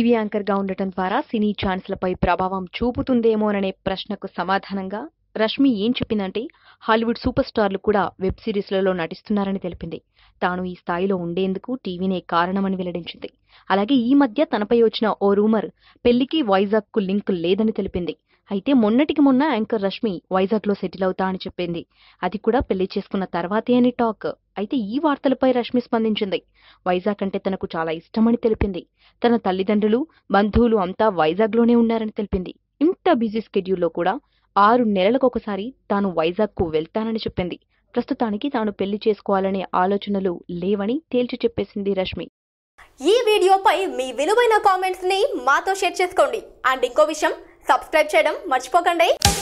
TV యాంకర్గా ఉండటం ద్వారా సినీ ఛాన్స్లపై ప్రభావం చూపుతుందేమోననే ప్రశ్నకు సమాధానంగా రష్మి ఏం చెప్పిందంటే హాలీవుడ్ సూపర్ స్టార్లు కూడా వెబ్ సిరీస్లలో నటిస్తున్నారని తెలిపింది తాను ఈ స్థాయిలో ఉండేందుకు టీవీనే కారణమని వెల్లడించింది అలాగే ఈ మధ్య తనపై వచ్చిన ఓ రూమర్ పెళ్లికి వైజాగ్కు లింక్ లేదని తెలిపింది అయితే మొన్నటికి మొన్న యాంకర్ రష్మి వైజాగ్లో సెటిల్ అవుతా అని చెప్పింది అది కూడా పెళ్లి చేసుకున్న తర్వాతే అని టాక్ అయితే ఈ వార్తలపై రష్మి స్పందించింది వైజాగ్ అంటే తనకు చాలా ఇష్టమని తెలిపింది తన తల్లిదండ్రులు బంధువులు అంతా వైజాగ్లోనే ఉన్నారని తెలిపింది ఇంత బిజీ స్కెడ్యూల్లో కూడా ఆరు నెలలకొకసారి తాను వైజాగ్కు వెళ్తానని చెప్పింది ప్రస్తుతానికి తాను పెళ్లి చేసుకోవాలనే ఆలోచనలు లేవని తేల్చి చెప్పేసింది రష్మి ఈ వీడియోపై మీ విలువైన కామెంట్స్ ని మాతో షేర్ చేసుకోండి అండ్ ఇంకో విషయం సబ్స్క్రైబ్ చేయడం మర్చిపోకండి